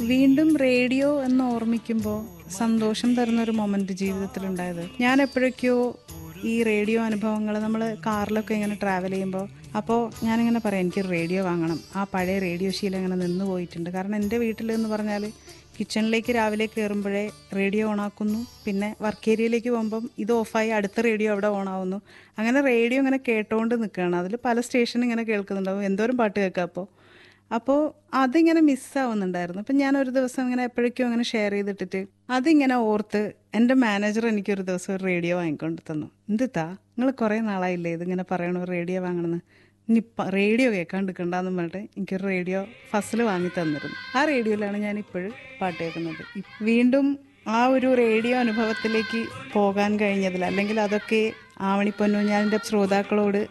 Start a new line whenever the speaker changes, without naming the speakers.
വീണ്ടും റേഡിയോ എന്ന് ഓർമ്മിക്കുമ്പോൾ സന്തോഷം തരുന്ന ഒരു മൊമെന്റ് ജീവിതത്തിലുണ്ടായത് ഞാൻ എപ്പോഴൊക്കെയോ ഈ റേഡിയോ അനുഭവങ്ങൾ നമ്മൾ കാറിലൊക്കെ ഇങ്ങനെ ട്രാവൽ ചെയ്യുമ്പോൾ അപ്പോൾ ഞാനിങ്ങനെ പറയാം എനിക്ക് റേഡിയോ വാങ്ങണം ആ പഴയ റേഡിയോ ശീലം ഇങ്ങനെ നിന്ന് പോയിട്ടുണ്ട് കാരണം എൻ്റെ വീട്ടിൽ എന്ന് പറഞ്ഞാൽ കിച്ചണിലേക്ക് രാവിലെ കയറുമ്പോഴേ റേഡിയോ ഓണാക്കുന്നു പിന്നെ വർക്ക് ഏരിയയിലേക്ക് പോകുമ്പം ഇത് ഓഫായി അടുത്ത റേഡിയോ അവിടെ ഓണാവുന്നു അങ്ങനെ റേഡിയോ ഇങ്ങനെ കേട്ടോണ്ട് നിൽക്കുകയാണ് അതിൽ പല സ്റ്റേഷൻ ഇങ്ങനെ കേൾക്കുന്നുണ്ടാവും എന്തോരം പാട്ട് കേൾക്കാം അപ്പോൾ അപ്പോൾ അതിങ്ങനെ മിസ്സാവുന്നുണ്ടായിരുന്നു അപ്പം ഞാൻ ഒരു ദിവസം ഇങ്ങനെ എപ്പോഴേക്കും അങ്ങനെ ഷെയർ ചെയ്തിട്ടിട്ട് അതിങ്ങനെ ഓർത്ത് എൻ്റെ മാനേജർ എനിക്കൊരു ദിവസം ഒരു റേഡിയോ വാങ്ങിക്കൊണ്ട് തന്നു എന്തിത്താ നിങ്ങൾ കുറേ നാളായില്ലേ ഇതിങ്ങനെ പറയണു റേഡിയോ വാങ്ങണമെന്ന് ഇനി റേഡിയോ കേൾക്കാണ്ട് നിൽക്കണ്ടെന്ന് പറഞ്ഞിട്ട് എനിക്കൊരു റേഡിയോ ഫസ്റ്റിൽ വാങ്ങി തന്നിരുന്നു ആ റേഡിയോയിലാണ് ഞാൻ ഇപ്പോഴും പാട്ട് കേൾക്കുന്നത് ഇ- വീണ്ടും ആ ഒരു റേഡിയോ അനുഭവത്തിലേക്ക് പോകാൻ കഴിഞ്ഞതിൽ അല്ലെങ്കിൽ അതൊക്കെ ആവണിപ്പൊന്നു ഞാൻ എൻ്റെ ശ്രോതാക്കളോട്